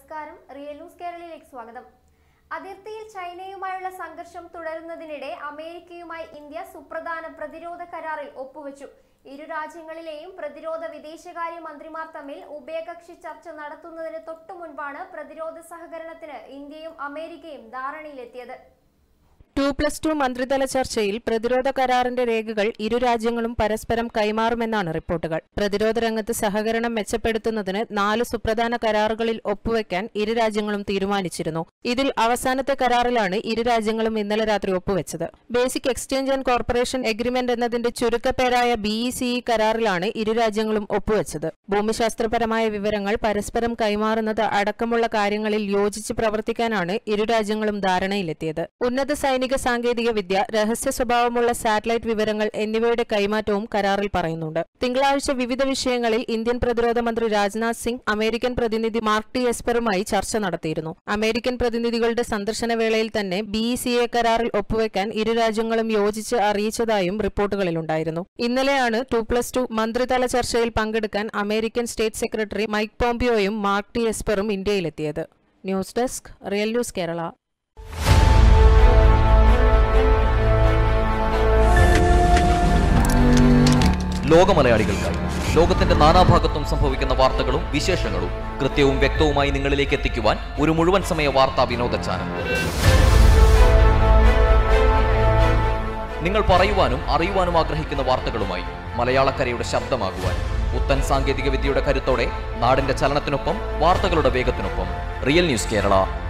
നമസ്കാരം real news കേരളയിലേക്ക് സ്വാഗതം അതിർത്തിയിൽ ചൈനയുമായുള്ള സംഘർഷം തുടരുന്നതിനിടെ അമേരിക്കയുമായി ഇന്ത്യ സുപ്രധാന പ്രതിരോധ കരാറിൽ ഒപ്പുവെച്ചു ഇരു രാജ്യങ്ങളിലെയും പ്രതിരോധ വിദേശകാര്യ മന്ത്രിമാർ തമ്മിൽ ഉഭയകക്ഷി ചർച്ച നടത്തുന്നതിന് തൊട്ടു മുൻപാണ് പ്രതിരോധ സഹകരണത്തിന് ഇന്ത്യയും അമേരിക്കയും ധാരണയിലെത്തിയത് ടു പ്ലസ് ടു മന്ത്രിതല ചർച്ചയിൽ പ്രതിരോധ കരാറിന്റെ രേഖകൾ ഇരു രാജ്യങ്ങളും പരസ്പരം കൈമാറുമെന്നാണ് റിപ്പോർട്ടുകൾ പ്രതിരോധ രംഗത്ത് സഹകരണം മെച്ചപ്പെടുത്തുന്നതിന് നാല് സുപ്രധാന കരാറുകളിൽ ഒപ്പുവെക്കാൻ ഇരു രാജ്യങ്ങളും തീരുമാനിച്ചിരുന്നു ഇതിൽ അവസാനത്തെ കരാറിലാണ് ഇരു രാജ്യങ്ങളും ഇന്നലെ രാത്രി ഒപ്പുവെച്ചത് basic exchange and corporation agreement എന്നതിന്റെ ചുരുക്കപ്പേരായ ബിഇസിഇ കരാറിലാണ് ഇരു രാജ്യങ്ങളും ഒപ്പുവെച്ചത് ഭൂമിശാസ്ത്രപരമായ വിവരങ്ങൾ പരസ്പരം കൈമാറുന്നത് അടക്കമുള്ള കാര്യങ്ങളിൽ യോജിച്ച് പ്രവർത്തിക്കാനാണ് ഇരു രാജ്യങ്ങളും ധാരണയിലെത്തിയത് ഉന്നത സൈനിക സാങ്കേതിക വിദ്യ രഹസ്യ സ്വഭാവമുള്ള സാറ്റലൈറ്റ് വിവരങ്ങൾ എന്നിവയുടെ കൈമാറ്റവും കരാറിൽ പറയുന്നുണ്ട് തിങ്കളാഴ്ച വിവിധ വിഷയങ്ങളിൽ ഇന്ത്യൻ പ്രതിരോധ മന്ത്രി രാജ്നാഥ് സിംഗ് അമേരിക്കൻ പ്രതിനിധി മാർക്ക് ടി എസ്പറുമായി ചർച്ച നടത്തിയിരുന്നു അമേരിക്കൻ പ്രതിനിധികളുടെ സന്ദർശന വേളയിൽ തന്നെ ബിഇസിഎ കരാറിൽ ഒപ്പുവെക്കാൻ ഇരു രാജ്യങ്ങളും യോജിച്ച് അറിയിച്ചതായും റിപ്പോർട്ടുകളിലുണ്ടായിരുന്നു ഇന്നലെയാണ് ടു പ്ലസ് ടു മന്ത്രിതല ചർച്ചയിൽ പങ്കെടുക്കാൻ അമേരിക്കൻ സ്റ്റേറ്റ് സെക്രട്ടറി മൈക്ക് പോംപിയോയും മാർക്ക് ടി എസ്പറും ഇന്ത്യയിലെത്തിയത് news desk real news Kerala ലോകമലയാളികൾക്കായി ലോകത്തിന്റെ നാനാഭാഗത്തും സംഭവിക്കുന്ന വാർത്തകളും വിശേഷങ്ങളും കൃത്യവും വ്യക്തവുമായി നിങ്ങളിലേക്ക് എത്തിക്കുവാൻ ഒരു മുഴുവൻ സമയ വാർത്താ വിനോദ ചാനൽ നിങ്ങൾ പറയുവാനും അറിയുവാനും ആഗ്രഹിക്കുന്ന വാർത്തകളുമായി മലയാളക്കരയുടെ ശബ്ദമാകുവാൻ പുത്തൻ സാങ്കേതിക വിദ്യയുടെ കരുത്തോടെ നാടിന്റെ ചലനത്തിനൊപ്പം വാർത്തകളുടെ വേഗത്തിനൊപ്പം റിയൽ ന്യൂസ് കേരള